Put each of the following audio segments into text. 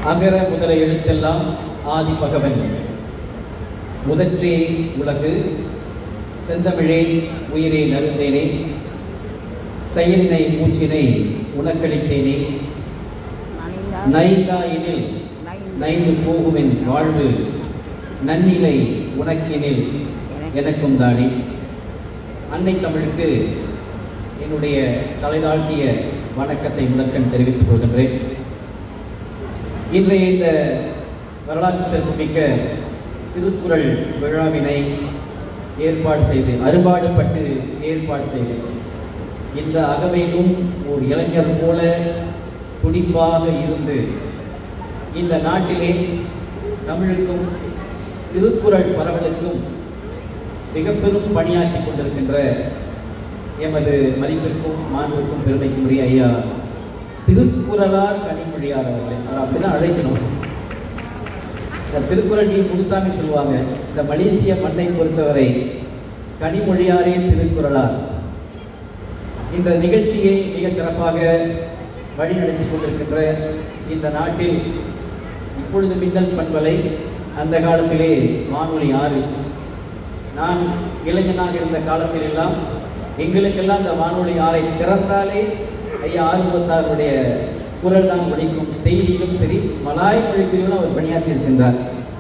அகர முதல எழுத்தெல்லாம் ஆதி பகவன் முதற்றே உலகு செந்தமிழே உயிரே நருந்தேனே செயலினை மூச்சினை உனக்களித்தேனே நைந்தாயினில் நைந்து போகுமென் வாழ்வு நன்னிலை உனக்கினில் எனக்கும் தானே அன்னை தமிழுக்கு என்னுடைய தலைதாழ்த்திய வணக்கத்தை முதற்கண் தெரிவித்துக் கொள்கின்றேன் இன்றைய இந்த வரலாற்று சிறப்புமிக்க திருக்குறள் விழாவினை ஏற்பாடு செய்து அறுபாடுபட்டு ஏற்பாடு செய்து இந்த அகவையிலும் ஒரு இளைஞர் போல துடிப்பாக இருந்து இந்த நாட்டிலே தமிழுக்கும் திருக்குறள் பரவலுக்கும் மிக பெரும் பணியாற்றி கொண்டிருக்கின்ற எமது மதிப்பிற்கும் மாண்பிற்கும் பெருமைக்கும் உரிய ஐயா திருக்குறளார் கனிமொழியார் அவர்களே அவர் அப்படிதான் அழைக்கணும் இந்த திருக்குறள் டி முனுசாமி சொல்லுவாங்க இந்த மலேசிய மண்ணை பொறுத்தவரை கனிமொழியாரே திருக்குறளார் இந்த நிகழ்ச்சியை மிக சிறப்பாக வழிநடத்தி கொண்டிருக்கின்ற இந்த நாட்டில் இப்பொழுது மின்னல் பண்பலை அந்த காலத்திலே வானொலி ஆறு நான் இளைஞனாக இருந்த காலத்தில் எல்லாம் எங்களுக்கெல்லாம் இந்த வானொலி ஆறை திறந்தாலே ஐயா ஆறுமுகத்தாருடைய குரல் தான் ஒழிக்கும் செய்தியிலும் சரி மலாய் மொழி பிரிவிலும் அவர் பணியாற்றி இருக்கின்றார்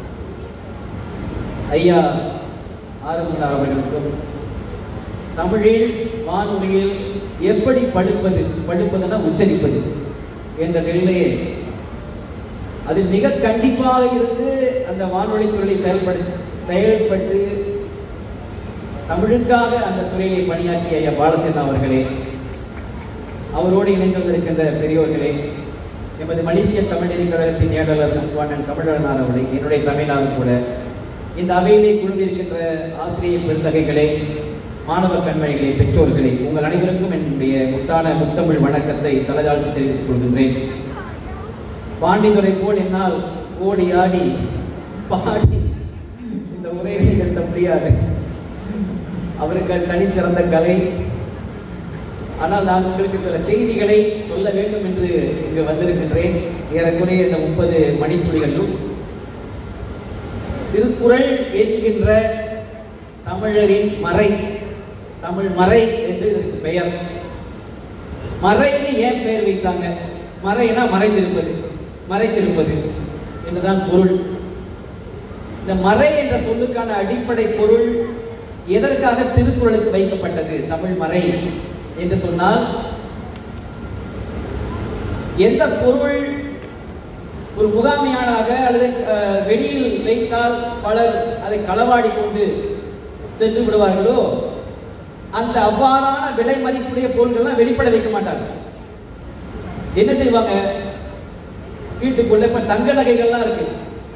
ஐயா ஆறுமுகனார் அவர்களுக்கும் தமிழில் வானொலியில் எப்படி படுப்பது படுப்பதுன்னா உச்சரிப்பது என்ற நிலையை அது மிக கண்டிப்பாக இருந்து அந்த வானொலி துறையை செயல்படு செயல்பட்டு தமிழுக்காக அந்த துறையிலே பணியாற்றிய ஐயா பாலசேனா அவர்களே அவரோடு இணைந்திருக்கின்ற பெரியோர்களே எமது மலேசிய தமிழறிஞர் கழகத்தின் ஏடலர் அன்பானன் தமிழனார் அவர்களே என்னுடைய தமிழாரும் கூட இந்த அவையிலே குழுவிருக்கின்ற ஆசிரியர் பெருந்தகைகளே மாணவ கண்மணிகளே பெற்றோர்களே உங்கள் அனைவருக்கும் என்னுடைய முத்தான முத்தமிழ் வணக்கத்தை தலைதாழ்த்து தெரிவித்துக் கொள்கின்றேன் பாண்டிதுரை போல் என்னால் ஓடி ஆடி பாடி இந்த உரையை நிறுத்த முடியாது அவருக்கு தனி சிறந்த கலை ஆனால் நான் உங்களுக்கு சில செய்திகளை சொல்ல வேண்டும் என்று இங்கு வந்திருக்கின்றேன் ஏறக்குறைய இந்த முப்பது மணித்துளிகளிலும் திருக்குறள் என்கின்ற தமிழரின் மறை தமிழ் மறை என்று இதற்கு பெயர் மறைன்னு ஏன் பெயர் வைத்தாங்க மறைனா மறைந்திருப்பது மறைச்சிருப்பது என்றுதான் பொருள் இந்த மறை என்ற சொல்லுக்கான அடிப்படை பொருள் எதற்காக திருக்குறளுக்கு வைக்கப்பட்டது தமிழ் மறை என்று சொன்னால் எந்த பொருள் ஒரு முகாமையாளாக அல்லது வெளியில் வைத்தால் பலர் அதை களவாடி கொண்டு சென்று விடுவார்களோ அந்த அவ்வாறான விலை மதிப்புடைய பொருள்கள்லாம் வெளிப்பட வைக்க மாட்டாங்க என்ன செய்வாங்க வீட்டுக்குள்ள இப்ப தங்க நகைகள்லாம் இருக்கு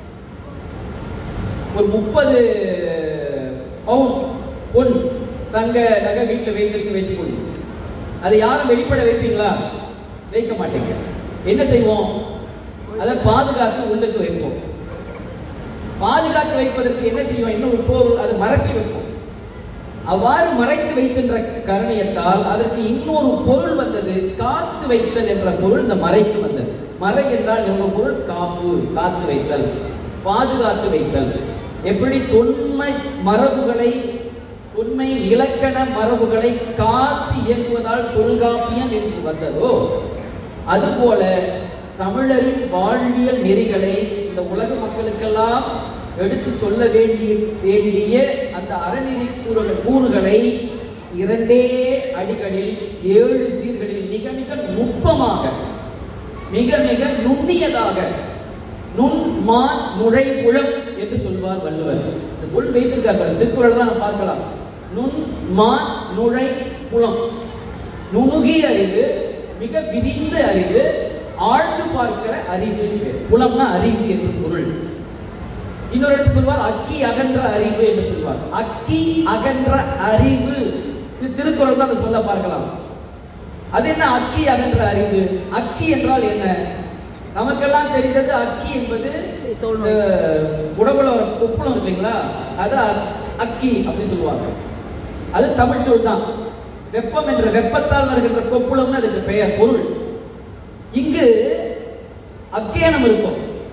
ஒரு முப்பது பவுன் பொன் தங்க நகை வீட்டில் வைத்திருக்க வைத்துக் கொள்ளும் அதை யாரும் வெளிப்பட வைப்பீங்களா வைக்க மாட்டீங்க என்ன செய்வோம் அதை பாதுகாத்து உள்ளுக்கு வைப்போம் பாதுகாத்து வைப்பதற்கு என்ன செய்வோம் இன்னும் பொருள் அதை மறைச்சு வைப்போம் அவ்வாறு மறைத்து வைக்கின்ற கரணியத்தால் அதற்கு இன்னொரு பொருள் வந்தது காத்து வைத்தல் என்ற பொருள் இந்த மறைக்கு வந்தது மறை என்றால் இன்னொரு பொருள் காப்பு காத்து வைத்தல் பாதுகாத்து வைத்தல் எப்படி தொன்மை மரபுகளை உண்மை இலக்கண மரபுகளை காத்து இயங்குவதால் தொல்காப்பியம் என்று வந்ததோ அதுபோல தமிழரின் வாழ்வியல் நெறிகளை இந்த உலக மக்களுக்கெல்லாம் எடுத்து சொல்ல வேண்டிய வேண்டிய அந்த அறநெறி கூறுகள் கூறுகளை இரண்டே அடிகளில் ஏழு சீர்களில் மிக மிக நுட்பமாக மிக மிக நுண்ணியதாக நுண் மான் நுழை புழம் என்று சொல்வார் வள்ளுவர் இந்த சொல் வைத்திருக்கார்கள் திருக்குறள் தான் பார்க்கலாம் நுண் மான் நுழை புலம் நுணுகிய அறிவு மிக விரிந்த அறிவு ஆழ்ந்து பார்க்கிற அறிவு புலம்னா அறிவு என்று பொருள் இன்னொரு இடத்துல சொல்வார் அக்கி அகன்ற அறிவு என்று சொல்வார் அக்கி அகன்ற அறிவு இது திருக்குறள் தான் சொல்ல பார்க்கலாம் அது என்ன அக்கி அகன்ற அறிவு அக்கி என்றால் என்ன நமக்கெல்லாம் தெரிந்தது அக்கி என்பது உடம்புல வர கொப்புளம் இல்லைங்களா அது அக்கி அப்படின்னு சொல்லுவாங்க அது தமிழ் சொல் தான் வெப்பம் என்ற வெப்பத்தால் வருகின்ற கொப்புளம்னு அதுக்கு பெயர் பொருள் இங்கு அக்கேனம் இருக்கும்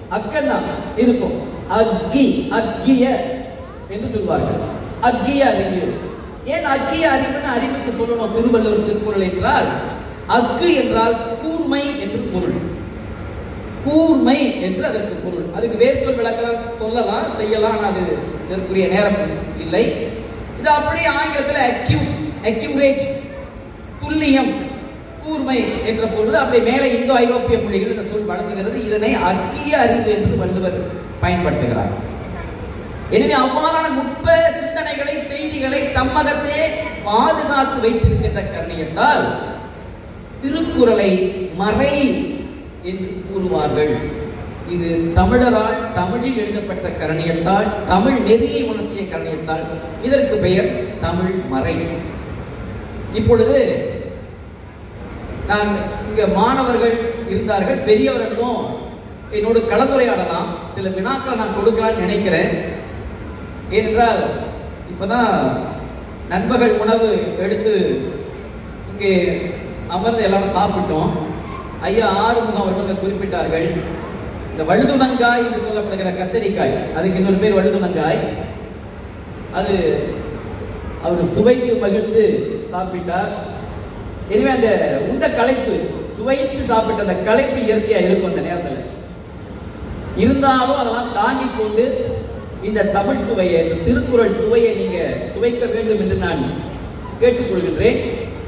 அக்கன்னா இருக்கும் அக்கி அக்கிய என்று சொல்வார்கள் அக்கிய அறிவு ஏன் அக்கிய அறிவுன்னு அறிவுக்கு சொல்லணும் திருவள்ளுவர் திருக்குறள் என்றால் அக்கு என்றால் கூர்மை என்று பொருள் கூர்மை என்று அதற்கு பொருள் அதுக்கு வேறு சொல் விளக்கலாம் சொல்லலாம் செய்யலாம் ஆனால் அது இதற்குரிய நேரம் இல்லை இது அப்படியே ஆங்கிலத்தில் அக்யூட் அக்யூரேட் துல்லியம் கூர்மை என்ற பொருள் அப்படி மேலே இந்தோ ஐரோப்பிய மொழிகள் இந்த சொல் வழங்குகிறது இதனை அக்கிய அறிவு என்று வள்ளுவர் பயன்படுத்துகிறார் எனவே அவ்வாறான நுட்ப சிந்தனைகளை செய்திகளை தம்மகத்தே பாதுகாத்து வைத்திருக்கின்ற கருணையத்தால் திருக்குறளை மறை என்று கூறுவார்கள் இது தமிழரால் தமிழில் எழுதப்பட்ட கரணியத்தால் தமிழ் நெறியை உணர்த்திய கரணியத்தால் இதற்கு பெயர் தமிழ் மறை இப்பொழுது நான் இங்க மாணவர்கள் இருந்தார்கள் பெரியவர்களும் என்னோடு கலந்துரையாடலாம் சில வினாக்களை நான் கொடுக்கலாம்னு நினைக்கிறேன் ஏனென்றால் இப்பதான் நண்பகல் உணவு எடுத்து இங்கே அமர்ந்து எல்லாரும் சாப்பிட்டோம் ஐயா ஆறுமுகம் அவர்கள் குறிப்பிட்டார்கள் இந்த வழுதுணங்காய் என்று சொல்லப்படுகிற கத்தரிக்காய் அதுக்கு இன்னொரு பேர் வழுதுணங்காய் அது அவர் சுவைத்து மகிழ்ந்து சாப்பிட்டார் எனவே அந்த உண்ட களைப்பு சுவைத்து சாப்பிட்ட அந்த களைப்பு இயற்கையா இருக்கும் அந்த நேரத்தில் இருந்தாலும் அதெல்லாம் தாங்கி கொண்டு இந்த தமிழ் சுவையை இந்த திருக்குறள் சுவையை நீங்க சுவைக்க வேண்டும் என்று நான் கேட்டுக்கொள்கின்றேன்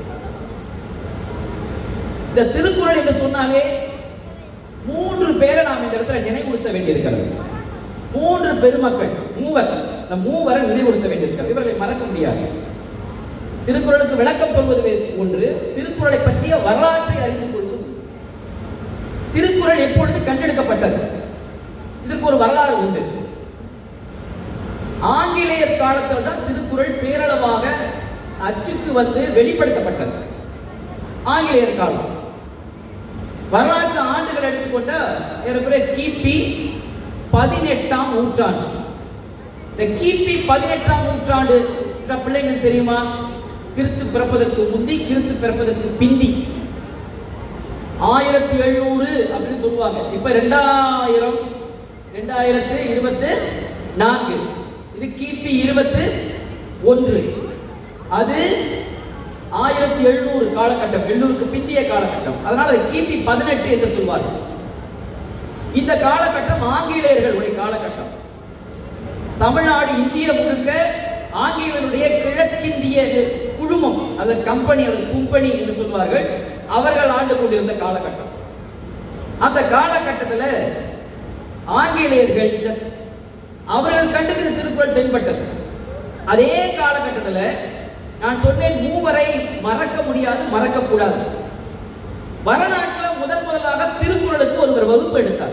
இந்த திருக்குறள் என்று சொன்னாலே மூன்று பேரை நாம் இந்த இடத்துல நினைவுறுத்த வேண்டியிருக்கிறது மூன்று பெருமக்கள் மூவர் இந்த மூவரை நினைவுறுத்த வேண்டியிருக்கிறது இவர்களை மறக்க முடியாது திருக்குறளுக்கு விளக்கம் சொல்வது வேறு ஒன்று திருக்குறளை பற்றிய வரலாற்றை அறிந்து கொள்வது திருக்குறள் எப்பொழுது கண்டெடுக்கப்பட்டது இதற்கு ஒரு வரலாறு உண்டு ஆங்கிலேயர் காலத்தில் தான் திருக்குறள் பேரளவாக அச்சுக்கு வந்து வெளிப்படுத்தப்பட்டது ஆங்கிலேயர் காலம் வரலாற்று ஆண்டுகள் எடுத்துக்கொண்ட ஏறக்குறைய கிபி பதினெட்டாம் நூற்றாண்டு இந்த கிபி பதினெட்டாம் நூற்றாண்டு பிள்ளைங்களுக்கு தெரியுமா கிறிஸ்து பிறப்பதற்கு முந்தி கிறிஸ்து பிறப்பதற்கு பிந்தி ஆயிரத்தி எழுநூறு அப்படின்னு சொல்லுவாங்க இப்ப ரெண்டாயிரம் ரெண்டாயிரத்து இருபத்து நான்கு இது கிபி இருபத்து ஒன்று அது ஆயிரத்தி எழுநூறு காலகட்டம் எழுநூறுக்கு பிந்திய காலகட்டம் அதனால அது கிபி பதினெட்டு என்று சொல்வார்கள் இந்த காலகட்டம் ஆங்கிலேயர்களுடைய காலகட்டம் தமிழ்நாடு இந்திய முழுக்க ஆங்கிலேயருடைய கிழக்கிந்திய குழுமம் அது கம்பெனி அல்லது கும்பனி என்று சொல்வார்கள் அவர்கள் ஆண்டு கொண்டிருந்த காலகட்டம் அந்த காலகட்டத்தில் ஆங்கிலேயர்கள் இந்த அவர்கள் கண்டுக்கு இந்த திருக்குறள் தென்பட்டது அதே காலகட்டத்தில் நான் சொன்னேன் மூவரை மறக்க முடியாது மறக்கக்கூடாது வரலாற்றில் முதன் முதலாக திருக்குறளுக்கு ஒருவர் வகுப்பு எடுத்தார்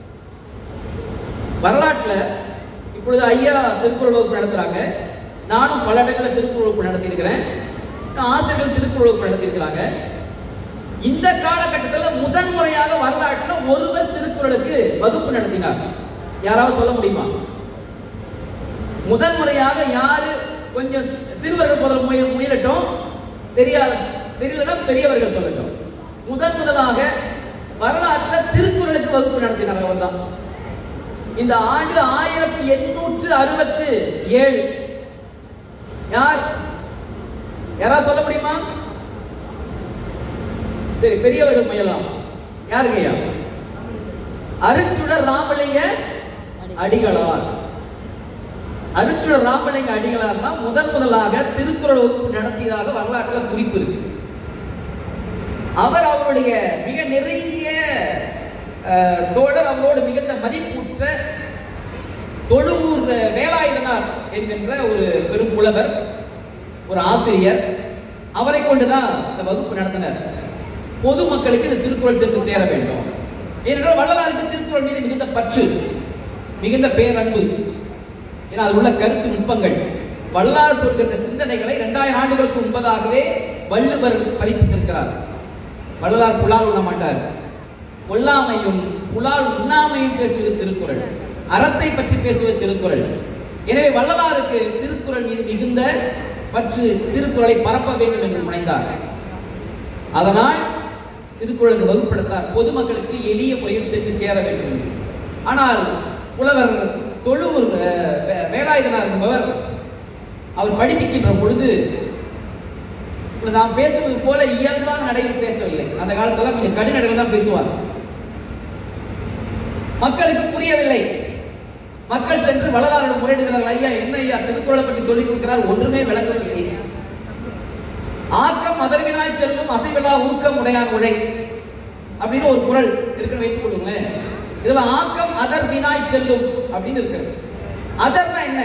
வரலாற்றில் இப்பொழுது ஐயா திருக்குறள் வகுப்பு நடத்துறாங்க நானும் பல இடங்களில் திருக்குறள் வகுப்பு நடத்தியிருக்கிறேன் ஆசிரியர்கள் திருக்குறள் வகுப்பு நடத்தியிருக்கிறாங்க இந்த காலகட்டத்தில் முதன் முறையாக வரலாற்றில் ஒருவர் திருக்குறளுக்கு வகுப்பு நடத்தினார் யாராவது சொல்ல முடியுமா முதன் முறையாக யாரு கொஞ்சம் சிறுவர்கள் முதல் முயல் முயலட்டும் தெரியாது தெரியலன்னா பெரியவர்கள் சொல்லட்டும் முதன் முதலாக வரலாற்றில் திருக்குறளுக்கு வகுப்பு நடத்தினார் அவர் தான் இந்த ஆண்டு ஆயிரத்தி எண்ணூற்று அறுபத்து ஏழு யார் யாராவது சொல்ல முடியுமா சரி பெரியவர்கள் முயலாம் யாருங்க ஐயா அருட்சுடர் ராமலிங்க அடிகளார் அருட்சுடர் ராமலிங்க அடிகளார் தான் முதன் முதலாக திருக்குறள் வகுப்பு நடத்தியதாக வரலாற்றில் குறிப்பு இருக்கு அவர் அவருடைய மிக நெருங்கிய தோழர் அவரோடு மிகுந்த மதிப்புற்ற தொழுவூர் வேலாயுதனார் என்கின்ற ஒரு பெரும் புலவர் ஒரு ஆசிரியர் அவரை கொண்டுதான் இந்த வகுப்பு நடத்தினர் பொதுமக்களுக்கு இந்த திருக்குறள் சென்று சேர வேண்டும் ஏனென்றால் வள்ளலாருக்கு திருக்குறள் மீது மிகுந்த பற்று மிகுந்த பேரன்பு ஏன்னா அது உள்ள கருத்து நுட்பங்கள் வல்லார் சொல்கின்ற சிந்தனைகளை இரண்டாயிரம் ஆண்டுகளுக்கு முன்பதாகவே வள்ளுவர் பதிப்பித்திருக்கிறார் வள்ளலார் புலால் உண்ண மாட்டார் கொல்லாமையும் புலால் உண்ணாமையும் பேசுவது திருக்குறள் அறத்தை பற்றி பேசுவது திருக்குறள் எனவே வள்ளலாருக்கு திருக்குறள் மீது மிகுந்த பற்று திருக்குறளை பரப்ப வேண்டும் என்று முனைந்தார் அதனால் திருக்குறளுக்கு வகுப்படுத்தார் பொதுமக்களுக்கு எளிய முறையில் சென்று சேர வேண்டும் என்று ஆனால் புலவர் தொழுவூர் அஹ், வே- வேலாயுதனார் என்பவர் அவர் படிப்பிக்கின்ற பொழுது இப்ப நாம் பேசுவது போல இயல்பான நடையில் பேசவில்லை அந்த காலத்துல கொஞ்சம் கடுநடையில் தான் பேசுவார் மக்களுக்கு புரியவில்லை மக்கள் சென்று வள்ளலாரிடம் முறையிடுகிறார்கள் ஐயா என்ன ஐயா திருக்குறளை பற்றி சொல்லிக் கொடுக்கிறார் ஒன்றுமே விளங்கவில்லை ஆக்கம் அதர்வினாய் செல்லும் அசைவிலா ஊக்கம் உடையான் உழை அப்படின்னு ஒரு குறள் இருக்குன்னு வைத்துக் கொள்ளுங்களேன் இதுல ஆக்கம் அதர் வினாய் செல்லும் அப்படின்னு இருக்கிறது அதர்னா என்ன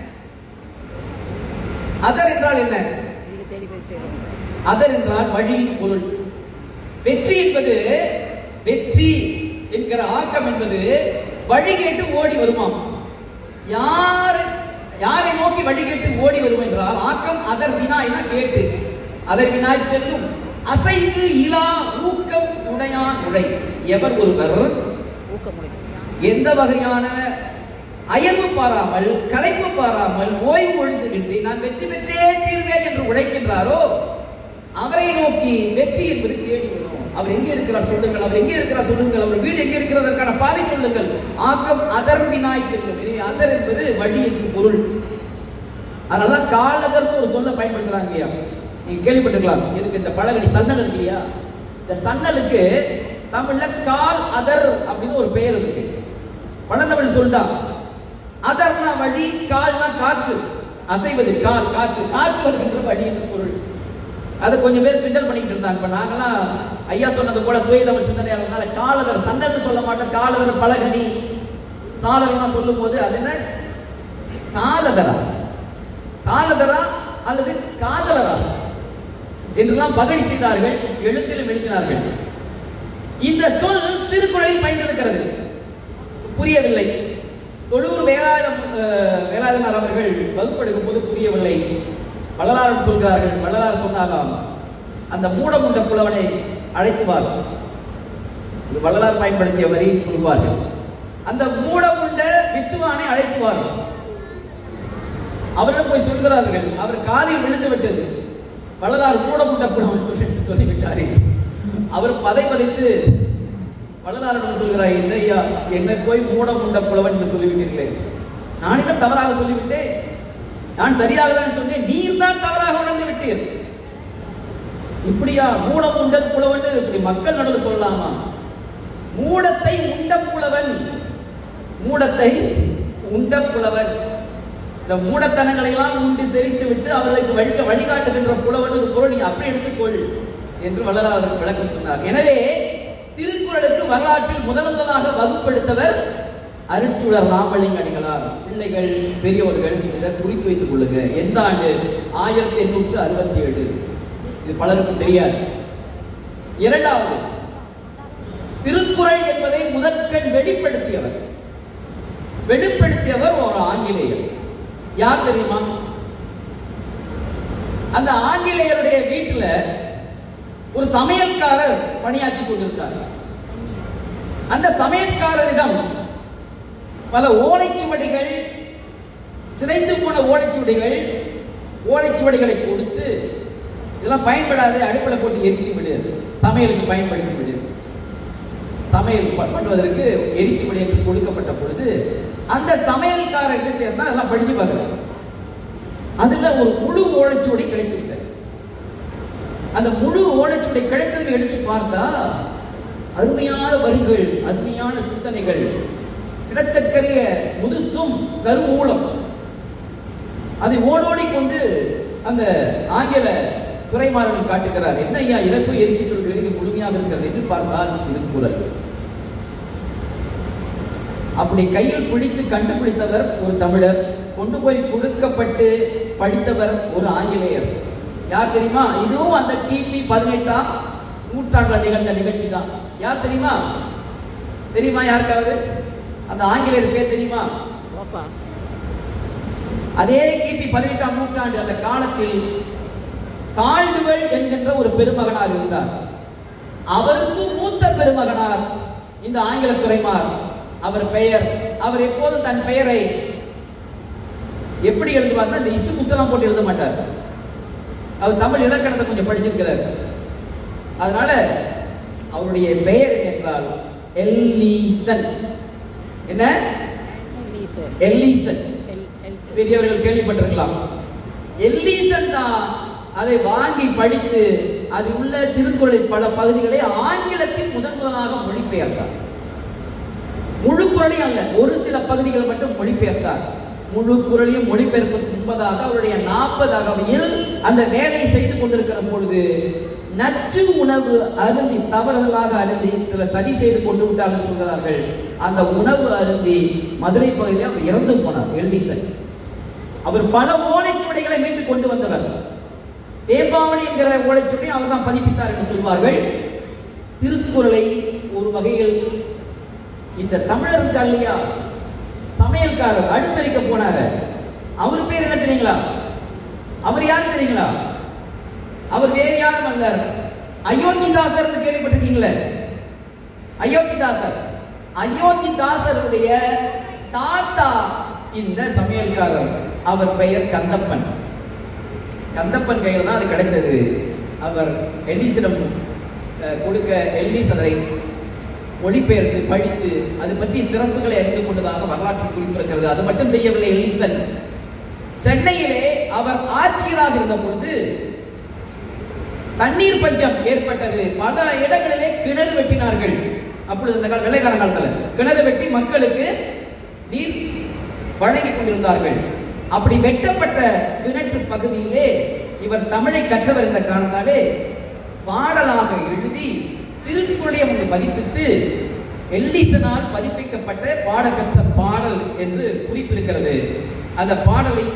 அதர் என்றால் என்ன வீடு தேடி போய் சேரும் அதர் என்றால் வழியின் பொருள் வெற்றி என்பது வெற்றி என்கிற ஆக்கம் என்பது வழி கேட்டு ஓடி வருமாம் யார் யாரை நோக்கி வழி கேட்டு ஓடி வரும் என்றால் ஆக்கம் அதர் வினாய்னா கேட்டு அதர் வினாய் செல்லும் அசைவு இலா ஊக்கம் உடையான் உடை எவர் ஒருவர் ஊக்கமுடைக்கும் எந்த வகையான அயர்வு பாராமல் களைப்பு பாராமல் ஓய்வு ஒழிசமின்றி நான் வெற்றி பெற்றே தீர்வேன் என்று உழைக்கின்றாரோ அவரை நோக்கி வெற்றி என்பது தேடி வரும் அவர் எங்கே இருக்கிறார் சொல்லுங்கள் அவர் எங்கே இருக்கிறார் சொல்லுங்கள் அவர் வீடு எங்கே இருக்கிறதற்கான பாதை சொல்லுங்கள் ஆக்கம் அதர்வினாய் செல்லும் எனவே அதர் என்பது வழி என்று பொருள் அதனாலதான் காலதர்னு ஒரு சொல்ல பயன்படுத்துறாங்க ஐயா நீங்க கேள்விப்பட்டிருக்கலாம் இதுக்கு இந்த பழகடி சன்னல் இருக்கு இல்லையா இந்த சன்னலுக்கு தமிழ்ல கால் அதர் அப்படின்னு ஒரு பெயர் இருக்கு பழந்தமிழ் சொல்லிட்டான் அதர்னா வழி கால்னா காற்று அசைவது கால் காற்று காற்று வருகின்ற வழி என்று பொருள் அதை கொஞ்சம் பேர் கிண்டல் பண்ணிக்கிட்டு இருந்தாங்க இப்ப நாங்கெல்லாம் ஐயா சொன்னது போல தூய தமிழ் சிந்தனையாளர்னால காலதர் சன்னல்னு சொல்ல மாட்டோம் காலதர் பழகடி சாலர்லாம் சொல்லும் போது அது என்ன காலதரா காலதரா அல்லது காதலரா என்றெல்லாம் பகடி செய்தார்கள் எழுத்திலும் எழுதினார்கள் இந்த சொல் திருக்குறளில் பயந்திருக்கிறது புரியவில்லை தொழூர் வேளாளம் அஹ், வேளாளனார் அவர்கள் வகுப்பெடுக்கும் போது புரியவில்லை வள்ளலார் சொல்கிறார்கள் வள்ளலார் சொன்னாராம் அந்த மூடமுண்ட புலவனை அழைத்து வார் இது வள்ளலார் பயன்படுத்திய வரின்னு சொல்லுவார்கள் அந்த மூடமுண்ட வித்துவானை அழைத்து வார் அவரிடம் போய் சொல்கிறார்கள் அவர் காதில் விழுந்து விட்டது வள்ளலார் மூடமுண்ட புலவன் சொல்லி சொல்லிவிட்டாரே அவர் பதை பதித்து வள்ளலாரிடம் சொல்கிறார் என்ன ஐயா என்னை போய் மூடமுண்ட புலவன் என்று சொல்லிவிட்டீர்களே நான் என்ன தவறாக சொல்லிவிட்டேன் நான் சரியாக தான் சொன்னேன் நீர் தான் தவறாக உணர்ந்து விட்டீர் இப்படியா மூடம் உண்டல் புலவன் இப்படி மக்கள் நடுவில் சொல்லலாமா மூடத்தை உண்ட புலவன் மூடத்தை உண்ட புலவன் இந்த மூடத்தனங்களை எல்லாம் உண்டு செறித்து விட்டு அவர்களுக்கு வழி வழிகாட்டுகின்ற புலவன் ஒரு பொருள் நீ அப்படி எடுத்துக்கொள் என்று வள்ளலார் அதற்கு விளக்கம் சொன்னார் எனவே திருக்குறளுக்கு வரலாற்றில் முதன் முதலாக வகுப்படுத்தவர் அருட்சுடர் ராமலிங்க அடிகளார் பிள்ளைகள் பெரியவர்கள் இதை குறித்து வைத்துக் கொள்ளுங்க எந்த ஆண்டு ஆயிரத்தி எண்ணூற்று அறுபத்தி ஏழு இது பலருக்கும் தெரியாது இரண்டாவது திருக்குறள் என்பதை முதற்கண் வெளிப்படுத்தியவர் வெளிப்படுத்தியவர் ஒரு ஆங்கிலேயர் யார் தெரியுமா அந்த ஆங்கிலேயருடைய வீட்டுல ஒரு சமையல்காரர் பணியாற்றி கொண்டிருந்தார் அந்த சமையல்காரரிடம் பல ஓலைச்சுவடிகள் சிதைந்து போன ஓலைச்சுவடிகள் ஓலைச்சுவடிகளை கொடுத்து இதெல்லாம் பயன்படாது அடுப்பில் போட்டு எரித்து விடு சமையலுக்கு பயன்படுத்தி விடு சமையல் ப- பண்ணுவதற்கு எரித்து விடு என்று கொடுக்கப்பட்ட பொழுது அந்த சமையல்காரர் என்ன செய்யறா அதெல்லாம் படிச்சு பார்க்குறாரு அதுல ஒரு முழு ஓலைச்சுவடி கிடைத்து விட்டது அந்த முழு ஓலைச்சுவடி கிடைத்ததை எடுத்து பார்த்தா அருமையான வரிகள் அருமையான சிந்தனைகள் கிடத்தற்கரிய முதுசும் கருவூலம் அதை ஓடோடி கொண்டு அந்த ஆங்கில துறைமாறன் காட்டுகிறார் என்ன ஐயா இதை போய் எரிக்க சொல்கிறீர்கள் இது முழுமையாக இருக்கிறது என்று பார்த்தால் திருக்குறள் அப்படி கையில் பிடித்து கண்டுபிடித்தவர் ஒரு தமிழர் கொண்டு போய் கொடுக்கப்பட்டு படித்தவர் ஒரு ஆங்கிலேயர் யார் தெரியுமா இதுவும் அந்த கிபி பதினெட்டாம் நூற்றாண்டுல நிகழ்ந்த நிகழ்ச்சி தான் யார் தெரியுமா தெரியுமா யாருக்காவது அந்த ஆங்கிலேயர் பேர் தெரியுமா ஓப்பா அதே கிபி பதினெட்டாம் நூற்றாண்டு அந்த காலத்தில் கால்டுவெல் என்கின்ற ஒரு பெருமகனார் இருந்தார் அவருக்கு மூத்த பெருமகனார் இந்த ஆங்கில துறைமார் அவர் பெயர் அவர் எப்போதும் தன் பெயரை எப்படி எழுதுவார்னா இந்த இசு புஸ்தகம் போட்டு எழுத மாட்டார் அவர் தமிழ் இலக்கணத்தை கொஞ்சம் படிச்சிருக்கிறார் அதனால அவருடைய பெயர் என்ன என்றால் எல்லீசன் என்ன எல்லீசர் எல்லீசன் எல் எல்சர் பெரியவர்கள் கேள்விப்பட்டிருக்கலாம் எல்லீசன் தான் அதை வாங்கி படித்து அது உள்ள திருக்குறளின் பல பகுதிகளை ஆங்கிலத்தில் முதன் முதலாக மொழிபெயர்த்தார் முழு குரலையும் அல்ல ஒரு சில பகுதிகளை மட்டும் மொழிபெயர்த்தார் முழு குரலையும் மொழிபெயர்ப்பதற்கு முன்பதாக அவருடைய நாற்பது அகவையில் அந்த வேலையை செய்து கொண்டிருக்கிற பொழுது நச்சு உணவு அருந்தி தவறுதலாக அருந்தி சில சதி செய்து கொண்டு விட்டார்கள் சொல்கிறார்கள் அந்த உணவு அருந்தி மதுரை பகுதியில் அவர் இறந்து போனார் எல்டிசன் அவர் பல ஓலைச்சுவடைகளை மீட்டு கொண்டு வந்தவர் தேம்பாவணி என்கிற ஓலைச்சுவடை அவர் தான் பதிப்பித்தார் என்று சொல்வார்கள் திருக்குறளை ஒரு வகையில் இந்த தமிழர் இருக்கா இல்லையா சமையல்காரர் அடுத்தரிக்க போனாரு அவர் பேர் என்ன தெரியுங்களா அவர் யாரு தெரியுங்களா அவர் வேறு யாரும் அல்ல அயோத்திதாசர் கேள்விப்பட்டிருக்கீங்களே அயோத்திதாசர் அயோத்திதாசருடைய தாத்தா இந்த சமையல்காரர் அவர் பெயர் கந்தப்பன் கந்தப்பன் கையில் தான் அது கிடைத்தது அவர் எல்லீசிடம் அஹ், கொடுக்க எல்லீஸ் அதை மொழிபெயர்த்து படித்து அது பற்றி சிறப்புகளை அறிந்து கொண்டதாக வரலாற்றில் குறிப்பிருக்கிறது அது மட்டும் செய்யவில்லை எல்லீசன் சென்னையிலே அவர் ஆட்சியராக இருந்த பொழுது தண்ணீர் பஞ்சம் ஏற்பட்டது பல இடங்களிலே கிணறு வெட்டினார்கள் அப்பொழுது இந்த கால வெள்ளைக்கார காலத்துல கிணறு வெட்டி மக்களுக்கு நீர் வழங்கி கொண்டிருந்தார்கள் அப்படி வெட்டப்பட்ட கிணற்று பகுதியிலே இவர் தமிழை கற்றவர் என்ற காரணத்தாலே பாடலாக எழுதி திருக்குறளை அங்கு பதிப்பித்து எல்லீசனால் பதிப்பிக்கப்பட்ட பாடப்பெற்ற பாடல் என்று குறிப்பிருக்கிறது அந்த பாடலை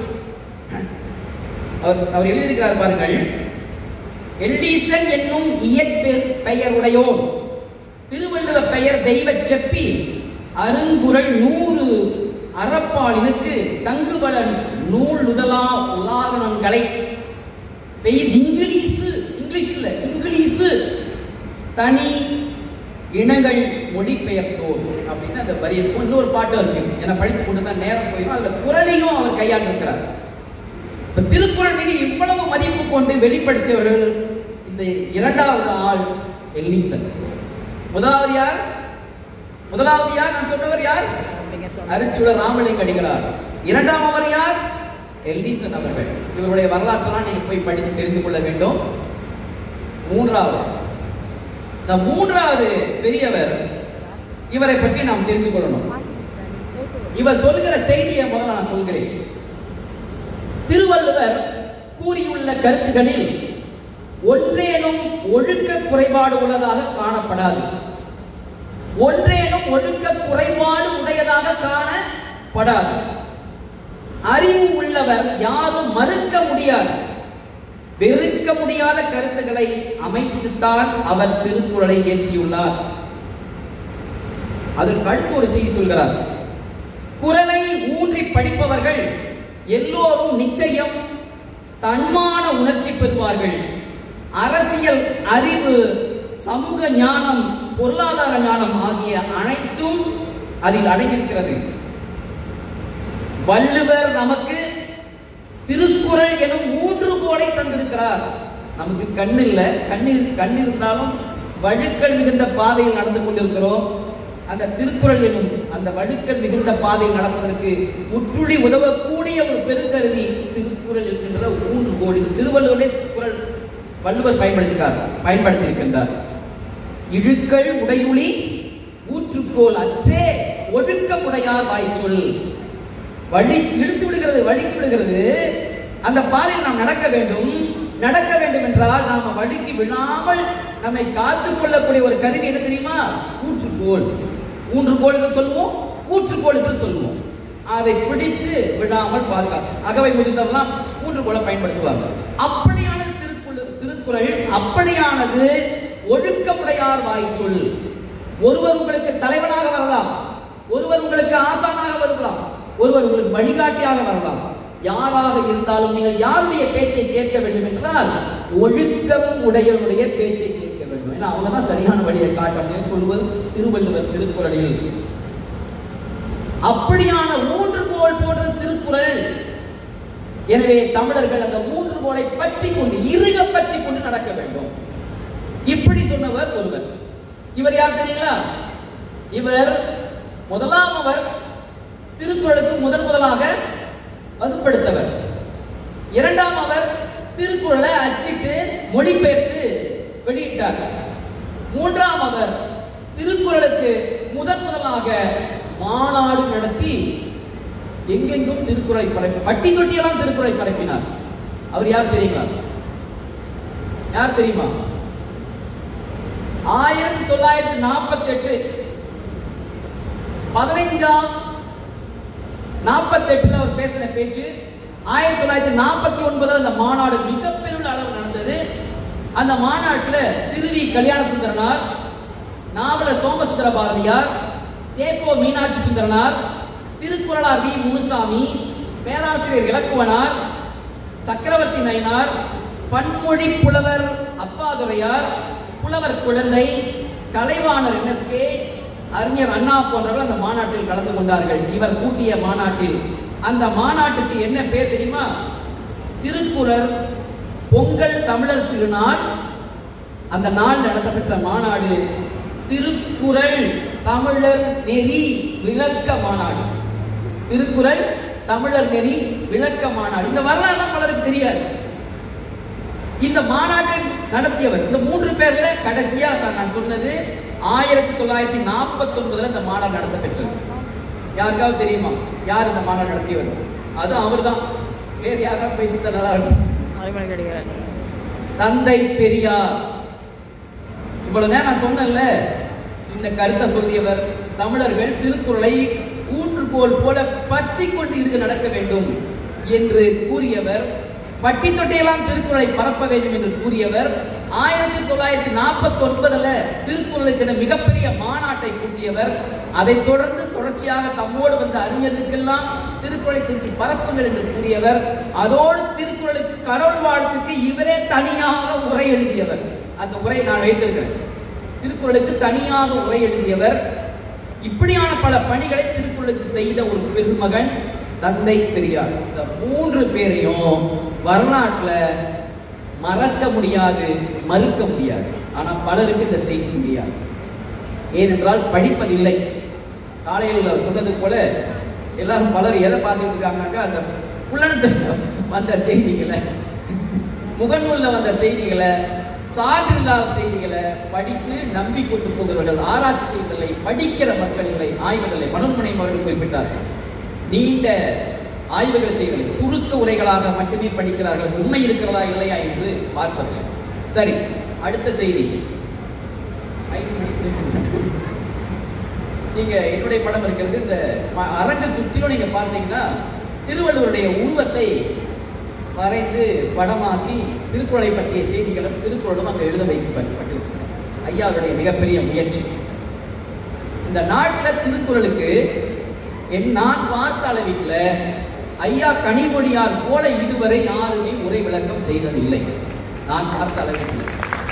அவர் அவர் எழுதியிருக்கிறார் பாருங்கள் எல்லீசன் என்னும் இயற்பெயர் பெயருடையோன் திருவள்ளுவ பெயர் தெய்வ செப்பி அருங்குறள் நூறு அறப்பாலினுக்கு தங்குபலன் நூல் முதலா உதாரணங்களை பெய்து இங்கிலீஷு இங்கிலீஷ் இல்ல இங்கிலீஷு தனி இனங்கள் மொழிபெயர்த்தோர் அப்படின்னு அந்த வரி இருக்கும் இன்னொரு பாட்டு இருக்கு என படித்துக் கொண்டு தான் நேரம் போயிடும் அதுல குரலையும் அவர் கையாண்டிருக்கிறார் இப்ப திருக்குறள் மீது இவ்வளவு மதிப்பு கொண்டு வெளிப்படுத்தியவர்கள் இந்த இரண்டாவது ஆள் எல்லீசன் முதலாவது யார் முதலாவது யார் நான் சொன்னவர் யார் நீங்க சொன்ன அருச்சுடர் ராமலிங்க அடிகளார் இரண்டாம் அவர் யார் எல்லீசன் அவர்கள் இவருடைய வரலாற்றெல்லாம் நீங்க போய் படித்து தெரிந்து கொள்ள வேண்டும் மூன்றாவது இந்த மூன்றாவது பெரியவர் இவரை பற்றி நாம் தெரிந்து கொள்ளணும் இவர் சொல்கிற செய்தியை முதல்ல நான் சொல்கிறேன் திருவள்ளுவர் கூறியுள்ள கருத்துகளில் ஒன்றேனும் ஒழுக்க குறைபாடு உள்ளதாக காணப்படாது ஒன்றேனும் ஒழுக்க குறைபாடு உடையதாக காணப்படாது அறிவு உள்ளவர் யாரும் மறுக்க முடியாது வெறுக்க முடியாத கருத்துக்களை அமைத்துத்தான் அவர் திருக்குறளை இயற்றியுள்ளார் அதற்கு அடுத்து ஒரு செய்தி சொல்கிறார் குரலை ஊன்றி படிப்பவர்கள் எல்லோரும் நிச்சயம் தன்மான உணர்ச்சி பெறுவார்கள் அரசியல் அறிவு சமூக ஞானம் பொருளாதார ஞானம் ஆகிய அனைத்தும் அதில் அடங்கியிருக்கிறது வள்ளுவர் நமக்கு திருக்குறள் எனும் மூன்று கோலை தந்திருக்கிறார் நமக்கு கண் இல்ல கண்ணீர் கண் இருந்தாலும் வழுக்கல் மிகுந்த பாதையில் நடந்து கொண்டிருக்கிறோம் அந்த திருக்குறள் எனும் அந்த வழுக்கல் மிகுந்த பாதையில் நடப்பதற்கு முற்றுளி உதவக்கூடிய ஒரு பெருங்கருவி திருக்குறள் இருக்கின்ற மூன்று கோடி திருவள்ளுவரே குறள் வள்ளுவர் பயன்படுத்தினார் பயன்படுத்தியிருக்கின்றார் இழுக்கல் உடையுளி ஊற்றுக்கோல் அற்றே ஒழுக்கமுடையார் வாய்ச்சொல் வழி இழுத்து விடுகிறது வலிக்கு விடுகிறது அந்த பாதையில் நாம் நடக்க வேண்டும் நடக்க வேண்டும் என்றால் நாம வழுக்கி விழாமல் நம்மை காத்துக் கொள்ளக்கூடிய ஒரு கருவி என்ன தெரியுமா ஊற்றுக்கோல் ஊன்றுகோல் என்று சொல்லுவோம் ஊற்றுக்கோல் என்று சொல்லுவோம் அதை பிடித்து விழாமல் பாதுகாப்பு அகவை முடிந்தவெல்லாம் ஊன்றுகோலை பயன்படுத்துவாங்க அப்படியான திருக்குறள் திருக்குறள் அப்படியானது ஒழுக்கமுடையார் வாய்ச்சொல் ஒருவர் உங்களுக்கு தலைவனாக வரலாம் ஒருவர் உங்களுக்கு ஆசானாக வரலாம் ஒருவர் உங்களுக்கு வழிகாட்டியாக வரலாம் யாராக இருந்தாலும் நீங்கள் யாருடைய பேச்சை கேட்க வேண்டும் என்றால் ஒழுக்கம் உடையவருடைய பேச்சை கேட்க வேண்டும் ஏன்னா அவங்க தான் சரியான வழியை காட்ட அப்படின்னு சொல்வது திருவள்ளுவர் திருக்குறளில் அப்படியான மூன்று கோல் போன்ற திருக்குறள் எனவே தமிழர்கள் அந்த மூன்று கோலை பற்றி கொண்டு இறுக பற்றி கொண்டு நடக்க வேண்டும் இப்படி சொன்னவர் ஒருவர் இவர் யார் தெரியுங்களா இவர் முதலாம் அவர் திருக்குறளுக்கு முதன் முதலாக வகுப்படுத்தவர் இரண்டாம் அவர் திருக்குறளை அச்சிட்டு மொழிபெயர்த்து வெளியிட்டார் மூன்றாம் அவர் திருக்குறளுக்கு முதன் முதலாக மாநாடு நடத்தி எங்கெங்கும் திருக்குறளை பரப்பி பட்டி தொட்டியெல்லாம் திருக்குறளை பரப்பினார் அவர் யார் தெரியுமா யார் தெரியுமா ஆயிரத்தி தொள்ளாயிரத்தி நாற்பத்தி எட்டு பதினைஞ்சாம் நாற்பத்தி எட்டுல அவர் பேசின பேச்சு ஆயிரத்தி தொள்ளாயிரத்தி நாற்பத்தி ஒன்பதுல அந்த மாநாடு மிகப்பெரிய அளவு நடந்தது அந்த மாநாட்டில் திருவி கல்யாண சுந்தரனார் நாவலர் சோமசுந்தர பாரதியார் தேப்போ மீனாட்சி சுந்தரனார் திருக்குறளார் வி முனுசாமி பேராசிரியர் இலக்குவனார் சக்கரவர்த்தி நயினார் பன்மொழி புலவர் அப்பாதுரையார் புலவர் குழந்தை கலைவாணர் என்எஸ்கே அறிஞர் அண்ணா போன்றவர்கள் அந்த மாநாட்டில் கலந்து கொண்டார்கள் இவர் கூட்டிய மாநாட்டில் அந்த மாநாட்டுக்கு என்ன பேர் தெரியுமா திருக்குறள் பொங்கல் தமிழர் திருநாள் அந்த நாள் நடத்தப்பெற்ற மாநாடு திருக்குறள் தமிழர் நெறி விளக்க மாநாடு திருக்குறள் தமிழர் நெறி விளக்க மாநாடு இந்த வரலாறு பலருக்கு தெரியாது இந்த மாநாட்டை நடத்தியவர் இந்த மூன்று பேர்ல கடைசியா நான் சொன்னது ஆயிரத்தி தொள்ளாயிரத்தி நாற்பத்தி ஒன்பதுல இந்த மாநாடு நடத்த பெற்றது யாருக்காவது தெரியுமா யார் இந்த மாநாடு நடத்தியவர் அது அவர்தான் வேறு யாராவது பேச்சு நல்லா இருக்கும் மறுமொழி கிடைக்கிறார் தந்தை பெரியார் இவ்வளவு நேரம் நான் சொன்னேன்ல இந்த கருத்தை சொல்லியவர் தமிழர்கள் திருக்குறளை ஊன்றுகோல் போல பற்றி கொண்டு இருக்க நடக்க வேண்டும் என்று கூறியவர் பட்டி தொட்டையெல்லாம் திருக்குறளை பரப்ப வேண்டும் என்று கூறியவர் ஆயிரத்தி தொள்ளாயிரத்தி நாற்பத்தி ஒன்பதுல திருக்குறளுக்கு மிகப்பெரிய மாநாட்டை கூட்டியவர் அதைத் தொடர்ந்து தொடர்ச்சியாக தம்மோடு வந்த அறிஞர்களுக்கெல்லாம் திருக்குறளை சென்று பரப்புங்கள் என்று கூறியவர் அதோடு திருக்குறளுக்கு கடவுள் வாழ்த்துக்கு இவரே தனியாக உரை எழுதியவர் அந்த உரை நான் வைத்திருக்கிறேன் திருக்குறளுக்கு தனியாக உரை எழுதியவர் இப்படியான பல பணிகளை திருக்குறளுக்கு செய்த ஒரு பெருமகன் தந்தை பெரியார் இந்த மூன்று பேரையும் வரலாற்றுல மறக்க முடியாது மறுக்க முடியாது ஆனா பலருக்கு இந்த செய்தி முடியாது ஏனென்றால் படிப்பதில்லை காலையில் அவர் சொன்னது போல எல்லாரும் பலர் எதை பார்த்துட்டு இருக்காங்கனாக்கா அந்த புலனத்தில் வந்த செய்திகளை முகநூல்ல வந்த செய்திகளை சான்றில்லாத செய்திகளை படித்து நம்பி கொண்டு போகிறவர்கள் ஆராய்ச்சி செய்வதில்லை படிக்கிற மக்கள் இல்லை ஆய்வுகளை மனோன்மனை அவர்கள் குறிப்பிட்டார்கள் நீண்ட ஆய்வுகள் செய்வதில்லை சுருக்க உரைகளாக மட்டுமே படிக்கிறார்கள் உண்மை இருக்கிறதா இல்லையா என்று பார்ப்பதில்லை சரி அடுத்த செய்தி ஐந்து மணிக்கு நீங்க என்னுடைய படம் இருக்கிறது இந்த ம- அரங்க சுற்றிலும் நீங்க பார்த்தீங்கன்னா திருவள்ளுவருடைய உருவத்தை வரைந்து படமாக்கி திருக்குறளை பற்றிய செய்திகளும் திருக்குறளும் அங்கே எழுத வைக்கப்பட்டிருக்கிறது ஐயாவுடைய மிகப்பெரிய முயற்சி இந்த நாட்டில் திருக்குறளுக்கு என் நான் பார்த்த அளவில் ஐயா கனிமொழியார் போல இதுவரை யாருமே உரை விளக்கம் செய்ததில்லை நான் பார்த்த அளவில்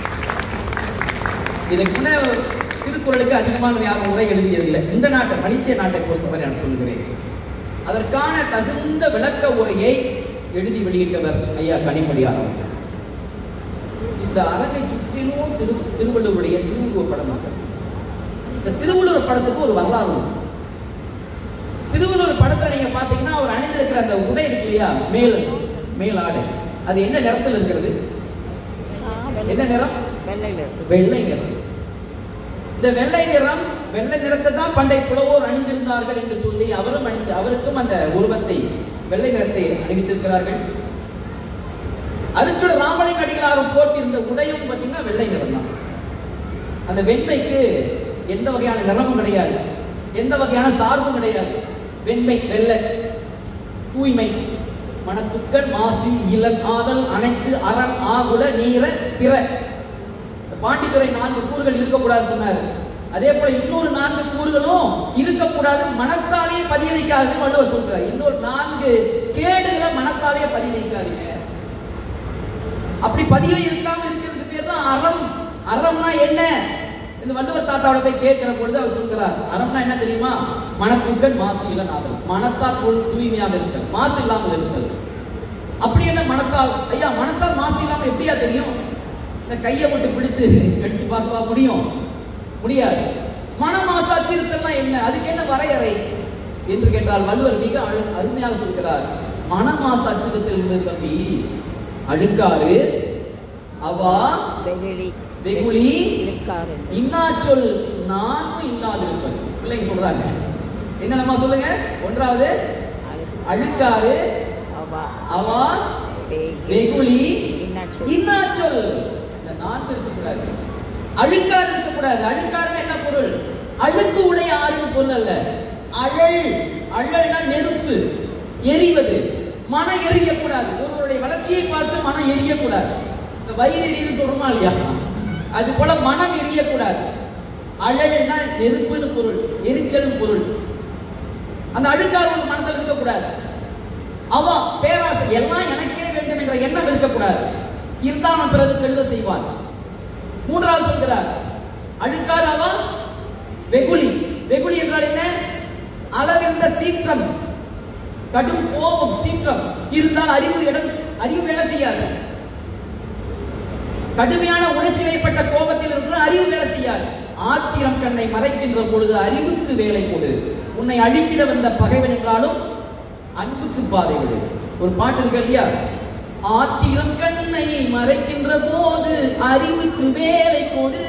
இதற்கு முன்ன திருக்குறளுக்கு அதிகமான யாரும் உரை எழுதியதில்லை இந்த நாட்டை மலேசிய நாட்டை பொறுத்தவரை நான் சொல்கிறேன் அதற்கான தகுந்த விளக்க உரையை எழுதி வெளியிட்டவர் ஐயா கனிமொழியார் அவர்கள் இந்த அரங்கை சுற்றிலும் திரு திருவள்ளுவருடைய திருவுருவ படம் இருக்கு. இந்த திருவள்ளுவர் படத்துக்கு ஒரு வரலாறு உண்டு. திருவள்ளுவர் படத்துல நீங்க பாத்தீங்கன்னா அவர் அணிந்திருக்கிற அந்த உடை இருக்கு இல்லையா மேல் மேல் ஆடை அது என்ன நிறத்தில் இருக்கிறது என்ன நிறம் வெள்ளையில் இருக்கு வெள்ளை நிறம் இந்த வெள்ளை நிறம் வெள்ளை நிறத்தை தான் பண்டை புலவோர் அணிந்திருந்தார்கள் என்று சொல்லி அவரும் அணிந்து அவருக்கும் அந்த உருவத்தை வெள்ளை நிறத்தை அணிவித்திருக்கிறார்கள் அரிச்சுட ராமலிங்க அடிகளாரும் போட்டிருந்த உடையும் பார்த்தீங்கன்னா வெள்ளை நிறம் தான் அந்த வெண்மைக்கு எந்த வகையான நிறமும் கிடையாது எந்த வகையான சார்பும் கிடையாது வெண்மை வெள்ளை தூய்மை மனத்துக்கள் மாசி இளன் ஆதல் அனைத்து அரண் ஆகுல நீர பிற பாண்டித்துறை நான்கு கூறுகள் இருக்கக்கூடாதுன்னு சொன்னாரு அதே போல இன்னொரு நான்கு கூறுகளும் இருக்கக்கூடாது மனத்தாலேயே பதிய வைக்காதுன்னு வள்ளுவர் சொல்றார் இன்னொரு நான்கு கேடுகளை மனத்தாலேயே பதிய வைக்காதீங்க அப்படி பதிவு இருக்காம இருக்கிறதுக்கு பேர் தான் அறம் அறம்னா என்ன இந்த வள்ளுவர் தாத்தாவோட போய் கேட்கிற பொழுது அவர் சொல்கிறார் அறம்னா என்ன தெரியுமா மனத்துக்கள் மாசு இளநாதல் மனத்தால் தூ- தூய்மையாக இருத்தல் மாசு இல்லாமல் இருத்தல் அப்படி என்ன மனத்தால் ஐயா மனத்தால் மாசு இல்லாமல் எப்படியா தெரியும் இந்த கையை மட்டும் பிடித்து எடுத்து பார்க்கவா முடியும் முடியாது மனமாசாட்சி இருத்தல்னா என்ன அதுக்கு என்ன வரையறை என்று கேட்டால் வள்ளுவர் மிக அழு அருமையாக சொல்கிறார் மனமாசாட்சியத்தில் இருந்தது தம்பி அழுக்காறு அவா வெகுளி வெகுளி இருக்காரு இன்னா சொல் நானும் இல்லாதிருப்பது பிள்ளைங்க சொல்றாங்க என்னென்னமா சொல்லுங்க ஒன்றாவது அழுக்காறு அவா அவா வெகுளி வெகுளி இன்னாச்சொல். இன்னா சொல் இந்த நான்கு இருக்கக்கூடாது அழுக்காறு இருக்கக்கூடாது அழுக்காருன்னா என்ன பொருள் அழுக்கு உடைய ஆறுன்னு பொருள் அல்ல அழல் அழல்னா நெருப்பு எரிவது மனம் எரியக்கூடாது ஒருவருடைய வளர்ச்சியை பார்த்து மனம் எரியக்கூடாது இந்த வயிறு எரியுதுன்னு சொல்றோமா இல்லையா அது போல மனம் எரியக்கூடாது அழல்னா நெருப்புன்னு பொருள் எரிச்சல்னு பொருள் அந்த அழுக்காறு ஒரு மனதில் இருக்கக்கூடாது அவா பேராசை எல்லாம் எனக்கே வேண்டும் என்ற எண்ணம் இருக்கக்கூடாது இருந்தால் அவன் பிறகு கெடுத செய்வான் மூன்றாவது சொல்கிறார் அழுக்காறு அவா வெகுளி வெகுளி என்றால் என்ன அளவிருந்த சீற்றம் கடும் கோபம் சீற்றம் இருந்தால் அறிவு இடம் அறிவு வேலை செய்யாது கடுமையான உணர்ச்சி வயப்பட்ட கோபத்தில் இருக்கிற அறிவு வேலை செய்யாது ஆத்திரம் கண்ணை மறைக்கின்ற பொழுது அறிவுக்கு வேலை கொடு உன்னை அழித்திட வந்த பகைவன் என்றாலும் அன்புக்கு பாதை விடு ஒரு பாட்டு இருக்கு இல்லையா ஆத்திரம் கண்ணை மறைக்கின்ற போது அறிவுக்கு வேலை கொடு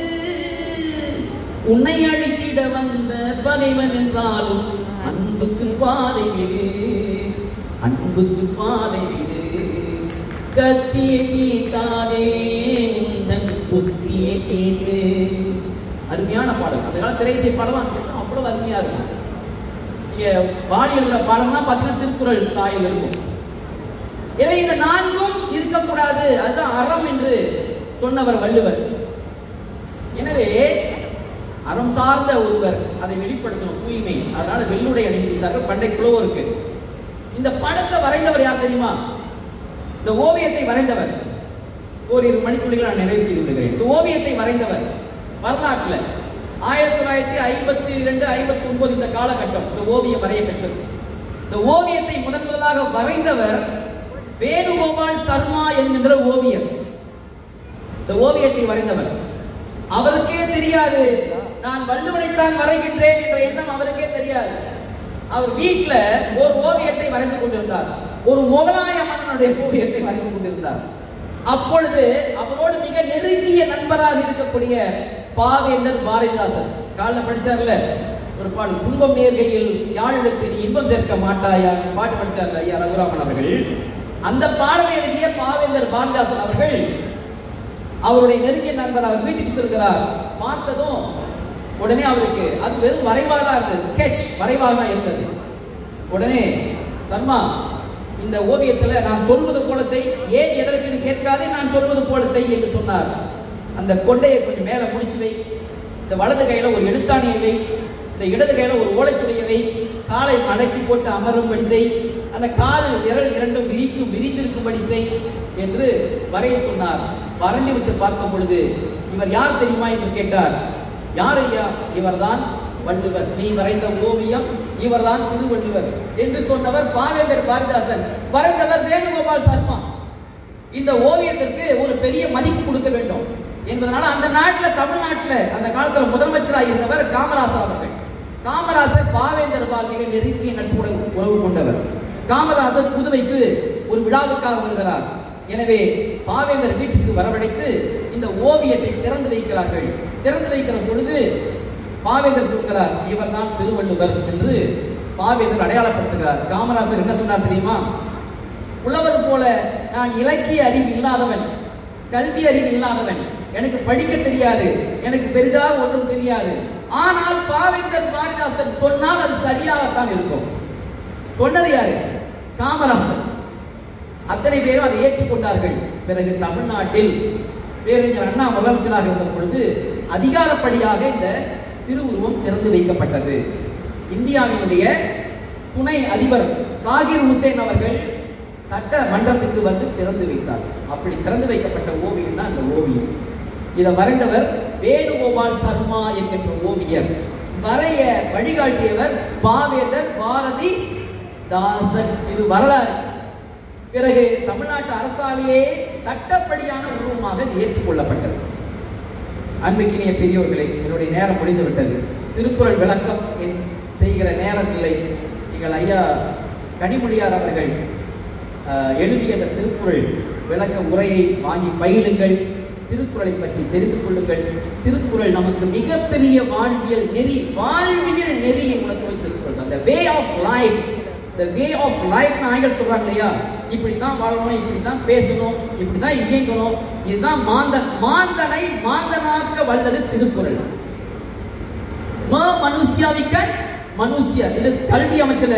உன்னை அழித்திட வந்த பகைவன் என்றாலும் அன்புக்கு பாதை விடு அன்புக்கு பாதை விடு கத்தியை தீட்டாதே உந்தன் புத்தியை கேட்டு அருமையான பாடல் அந்த கால திரைசை பாடலாம் கேட்டா அவ்வளவு அருமையா இருக்கும் நீங்க வாடி எழுதுற பாடம்னா பார்த்தீங்கன்னா திருக்குறள் சாயல் இருக்கும் எனவே இந்த நான்கும் இருக்கக்கூடாது அதுதான் அறம் என்று சொன்னவர் வள்ளுவர் எனவே அறம் சார்ந்த ஒருவர் அதை வெளிப்படுத்தணும் தூய்மை அதனால வெள்ளுடை அணிந்திருந்தார்கள் பண்டை புலவோருக்கு இந்த படத்தை வரைந்தவர் யார் தெரியுமா இந்த ஓவியத்தை வரைந்தவர் ஓரிரு மணித்துளிகள் நான் நிறைவு செய்து விடுகிறேன் இந்த ஓவியத்தை வரைந்தவர் வரலாற்றில் ஆயிரத்தி தொள்ளாயிரத்தி ஐம்பத்தி இரண்டு ஐம்பத்தி ஒன்பது இந்த காலகட்டம் இந்த ஓவியம் வரைய பெற்றது இந்த ஓவியத்தை முதன் முதலாக வரைந்தவர் வேணுகோபால் சர்மா என்கின்ற ஓவியர் இந்த ஓவியத்தை வரைந்தவர் அவருக்கே தெரியாது நான் வள்ளுவனைத்தான் வரைகின்றேன் என்ற எண்ணம் அவருக்கே தெரியாது அவர் வீட்ல ஒரு ஓவியத்தை வரைந்து கொண்டிருந்தார் ஒரு முகலாய மன்னனுடைய ஓவியத்தை வரைந்து கொண்டிருந்தார் அப்பொழுது அவரோடு மிக நெருங்கிய நண்பராக இருக்கக்கூடிய பாவேந்தர் பாரதிதாசன் காலைல படிச்சார்ல ஒரு பாடல் துன்பம் நேர்கையில் யாழிடத்தில் இன்பம் சேர்க்க மாட்டாயா பாட்டு படிச்சார்ல ஐயா ரகுராமன் அவர்கள் அந்த பாடலை எழுதிய பாவேந்தர் பாரதிதாசன் அவர்கள் அவருடைய நெருங்கிய நண்பர் அவர் வீட்டுக்கு செல்கிறார் பார்த்ததும் உடனே அவருக்கு அது வெறும் வரைவாக தான் இருந்தது ஸ்கெட்ச் வரைவாக தான் இருந்தது உடனே சர்மா இந்த ஓவியத்துல நான் சொல்வது போல செய் ஏன் எதற்குன்னு கேட்காதே நான் சொல்வது போல செய் என்று சொன்னார் அந்த கொண்டையை கொஞ்சம் மேல முடிச்சு வை இந்த வலது கையில ஒரு எழுத்தாணியை வை இந்த இடது கையில ஒரு ஓலைச்சுடையை வை காலை மடக்கி போட்டு அமரும்படி செய் அந்த கால் விரல் இரண்டும் விரித்து விரிந்திருக்கும்படி செய் என்று வரைய சொன்னார் வரைந்து விட்டு பார்க்கும் பொழுது இவர் யார் தெரியுமா என்று கேட்டார் யார் ஐயா இவர்தான் வள்ளுவர் நீ வரைந்த ஓவியம் இவர்தான் திருவள்ளுவர் என்று சொன்னவர் பாவேந்தர் பாரதிதாசன் வரைந்தவர் வேணுகோபால் சர்மா இந்த ஓவியத்திற்கு ஒரு பெரிய மதிப்பு கொடுக்க வேண்டும் என்பதனால அந்த நாட்டில் தமிழ்நாட்டில் அந்த காலத்தில் முதலமைச்சராக இருந்தவர் காமராசர் அவர்கள் காமராசர் பாவேந்தர் பால் மிக நெருங்கிய நட்புடன் உறவு கொண்டவர் காமராசர் புதுவைக்கு ஒரு விழாவுக்காக வருகிறார் எனவே பாவேந்தர் வீட்டுக்கு வரவழைத்து இந்த ஓவியத்தை திறந்து வைக்கிறார்கள் திறந்து வைக்கிற பொழுது பாவேந்தர் சொல்கிறார் இவர்தான் திருவள்ளுவர் என்று பாவேந்தர் அடையாளப்படுத்துகிறார் காமராசர் என்ன சொன்னார் தெரியுமா உழவர் போல நான் இலக்கிய அறிவு இல்லாதவன் கல்வி அறிவு இல்லாதவன் எனக்கு படிக்க தெரியாது எனக்கு பெரிதாக ஒன்றும் தெரியாது ஆனால் பாவேந்தர் பாரதிதாசன் சொன்னால் அது சரியாகத்தான் இருக்கும் சொன்னது யாரு காமராசர் அத்தனை பேரும் அதை ஏற்றுக்கொண்டார்கள் பிறகு தமிழ்நாட்டில் பேரறிஞர் அண்ணா முதலமைச்சராக இருந்த பொழுது அதிகாரப்படியாக இந்த திருவுருவம் திறந்து வைக்கப்பட்டது இந்தியாவினுடைய துணை அதிபர் சாகிர் ஹுசேன் அவர்கள் சட்ட மன்றத்துக்கு வந்து திறந்து வைத்தார் அப்படி திறந்து வைக்கப்பட்ட ஓவியம் தான் இந்த ஓவியம் இதை வரைந்தவர் வேணுகோபால் சர்மா என்கின்ற ஓவியர் வரைய வழிகாட்டியவர் பாவேந்தர் பாரதி தாசன் இது வரலாறு பிறகு தமிழ்நாட்டு அரசாலேயே சட்டப்படியான உருவமாக இது ஏற்றுக்கொள்ளப்பட்டது அன்புக்கினிய பெரியோர்களே என்னுடைய நேரம் முடிந்து விட்டது திருக்குறள் விளக்கம் என் செய்கிற நேரம் இல்லை எங்கள் ஐயா கனிமொழியார் அவர்கள் அஹ், எழுதிய அந்த திருக்குறள் விளக்க உரையை வாங்கி பயிலுங்கள் திருக்குறளை பற்றி தெரிந்து கொள்ளுங்கள் திருக்குறள் நமக்கு மிகப்பெரிய வாழ்வியல் நெறி வாழ்வியல் நெறியை உணர்த்துவது திருக்குறள் அந்த way of life the way of life angle சொல்றாங்க இல்லையா இப்படி தான் வாழணும் இப்படி தான் பேசணும் இப்படி தான் இயங்கணும் இதுதான் மாந்தன் மாந்தனை மாந்தனாக்க வல்லது திருக்குறள் ம மனுஷ்யாவிக்க மனுஷ்ய இது கல்வி அமைச்சல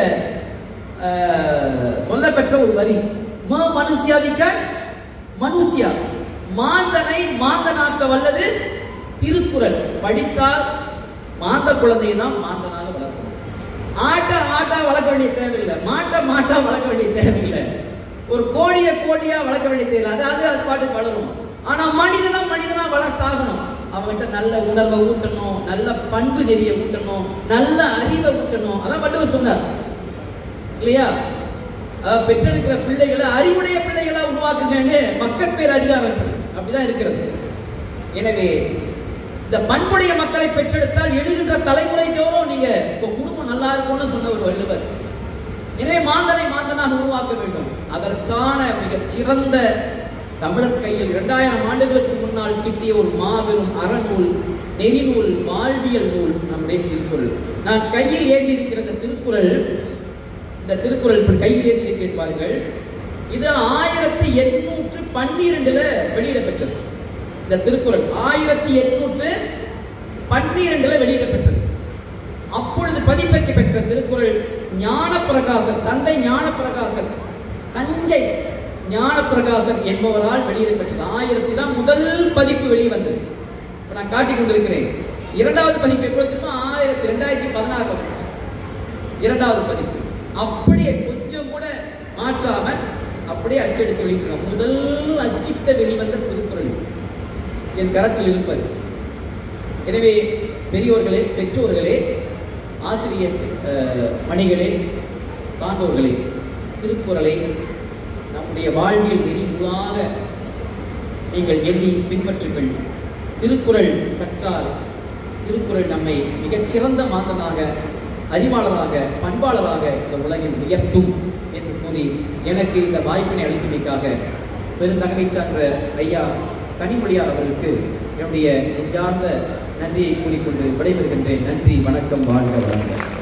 சொல்லப்பெற்ற ஒரு வரி ம மனுஷ்யாவிக்க மனுஷ்யா மாந்தனை மாந்தனாக்க வல்லது திருக்குறள் படித்தால் மாந்த குழந்தையை தான் மாந்தனாக வளர்க்கணும் ஆட்டை ஆட்டா வளர்க்க வேண்டிய தேவையில்லை மாட்டை மாட்டா வளர்க்க வேண்டிய தேவையில்லை ஒரு கோழியை கோழியா வளர்க்க வேண்டிய தேவையில்லை அதாவது அது பாட்டுக்கு வளரும் ஆனா மனிதனா மனிதனா வளர்த்தாகணும் அவங்ககிட்ட நல்ல உணர்வை ஊட்டணும் நல்ல பண்பு நெறியை ஊட்டணும் நல்ல அறிவை ஊட்டணும் அதான் வள்ளுவர் சொன்னார் இல்லையா அஹ் பெற்றெடுக்கிற பிள்ளைகளை அறிவுடைய பிள்ளைகளா உருவாக்குங்கன்னு மக்கள் பேர் அதிகாரம் இருக்கு. அப்படிதான் இருக்கிறது எனவே இந்த பண்புடைய மக்களை பெற்றெடுத்தால் எழுகின்ற தலைமுறை தோறும் நீங்க உங்க குடும்பம் நல்லா இருக்கும்னு சொன்ன ஒரு வள்ளுவர் எனவே மாந்தனை மாந்தனாக உருவாக்க வேண்டும் அதற்கான மிகச் சிறந்த தமிழர் கையில் இரண்டாயிரம் ஆண்டுகளுக்கு முன்னால் கிட்டிய ஒரு மாபெரும் அறநூல் நெறிநூல் வாழ்வியல் நூல் நம்முடைய திருக்குறள் நான் கையில் ஏந்தி இருக்கிற இந்த திருக்குறள் இந்த திருக்குறள் இப்படி கையில் ஏந்தி இருக்கிறேன் பாருங்கள் இது ஆயிரத்தி எண்ணூற்று பன்னிரெண்டுல வெளியிடப்பெற்றது இந்த திருக்குறள் ஆயிரத்தி எண்ணூற்று பன்னிரெண்டுல வெளியிடப்பெற்றது அப்பொழுது பதிப்பெற்று பெற்ற திருக்குறள் ஞானப்பிரகாசர் தந்தை ஞானப்பிரகாசர் தஞ்சை ஞானப்பிரகாசர் என்பவரால் வெளியிடப்பட்டது ஆயிரத்தி தான் முதல் பதிப்பு வெளிவந்தது இப்ப நான் காட்டிக் கொண்டிருக்கிறேன் இரண்டாவது பதிப்பு எப்பொழுது தெரியுமா? ஆயிரத்தி ரெண்டாயிரத்தி பதினாறு வந்துச்சு இரண்டாவது பதிப்பு அப்படியே கொஞ்சம் கூட மாற்றாம அப்படியே அச்சடித்து வெளியிட்டோம் முதல் அச்சிட்ட வெளிவந்த திருக்குறள் இது. என் கரத்தில் இருப்பது எனவே பெரியோர்களே பெற்றோர்களே ஆசிரியர் அஹ், மணிகளே சான்றோர்களே திருக்குறளை நம்முடைய வாழ்வியல் நெறிமுலாக நீங்கள் எண்ணி பின்பற்றுங்கள் திருக்குறள் கற்றால் திருக்குறள் நம்மை மிகச்சிறந்த மாந்தனாக அறிவாளராக பண்பாளராக இந்த உலகில் உயர்த்தும் என்று கூறி எனக்கு இந்த வாய்ப்பினை அளித்தமைக்காக பெருந்தகவை சான்ற ஐயா கனிமொழியார் அவர்களுக்கு என்னுடைய நெஞ்சார்ந்த நன்றியை கூறிக்கொண்டு விடைபெறுகின்றேன் நன்றி வணக்கம் வாழ்க வளங்கள்